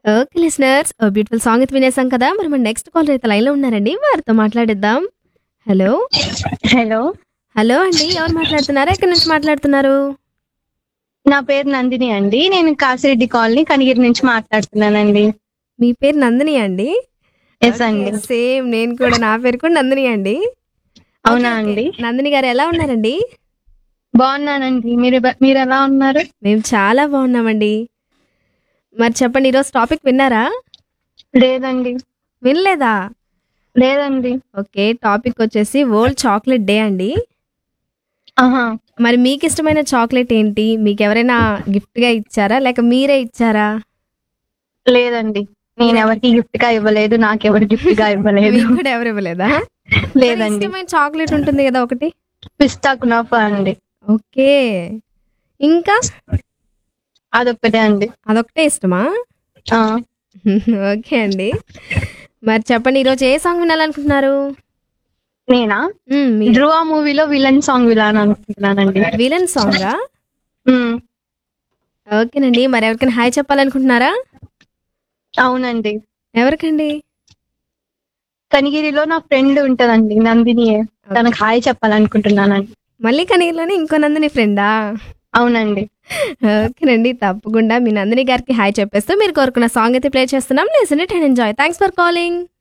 Okay listeners ఓ beautiful song అయితే వినేసాం కదా మరి మన నెక్స్ట్ కాలర్ అయితే లైన్లో ఉన్నారండి వారితో మాట్లాడిద్దాం హలో హలో హలో అండి ఎవరు మాట్లాడుతున్నారు ఎక్కడి నుంచి మాట్లాడుతున్నారు నా పేరు నందిని అండి నేను కాసిరెడ్డి కాలనీ కనిగిరి నుంచి మాట్లాడుతున్నానండి మీ పేరు నందిని అండి ఎస్ అండి సేమ్ నేను కూడా నా పేరు కూడా నందిని అండి అవునా ఓకే, అండి ఓకే. నందిని గారు ఎలా ఉన్నారండి బాగున్నానండి మీరు బ- మీరు ఎలా ఉన్నారు మేము చాలా బాగున్నామండి మరి చెప్పండి ఈరోజు టాపిక్ విన్నారా లేదండి వినలేదా లేదండి ఓకే టాపిక్ వచ్చేసి వరల్డ్ చాక్లెట్ డే అండి ఆహా మరి మీకు ఇష్టమైన చాక్లెట్ ఏంటి మీకు ఎవరైనా గిఫ్ట్ గా ఇచ్చారా లేక మీరే ఇచ్చారా లేదండి నేను ఎవరికి గిఫ్ట్ గా ఇవ్వలేదు నాకెవరు గిఫ్ట్ గా ఇవ్వలేదు మీకు కూడా ఎవరు ఇవ్వలేదా మరి లేదండి ఇష్టమైన చాక్లెట్ ఉంటుంది కదా ఒకటి పిస్తా కునాఫా అండి ఓకే ఇంకా అదొక్కటే అండి అదొకటే ఇష్టమా ఆ, ఓకే అండి మరి చెప్పండి ఈరోజు ఏ సాంగ్ వినాలనుకుంటున్నారు నేనా మ్మ్, మీ ధ్రువ మూవీలో విలన్ సాంగ్ విలాన్ అనుకుంటున్నానండి విలన్ సాంగా ఉమ్, ఓకేనండి మరి ఎవరికైనా హాయ్ చెప్పాలనుకుంటున్నారా అవునండి ఎవరికండి కనిగిరిలో నా ఫ్రెండ్ ఉంటదండి నందిని తనకు హాయ్ చెప్పాలనుకుంటున్నానండి మళ్ళీ కనీలోనే ఇంకో నందిని ఫ్రెండా అవునండి ఓకేనండి తప్పకుండా మీ నందిని గారికి హాయ్ చెప్పేస్తూ మీరు కోరుకున్న సాంగ్ అయితే ప్లే చేస్తున్నాం listen it and enjoy thanks for calling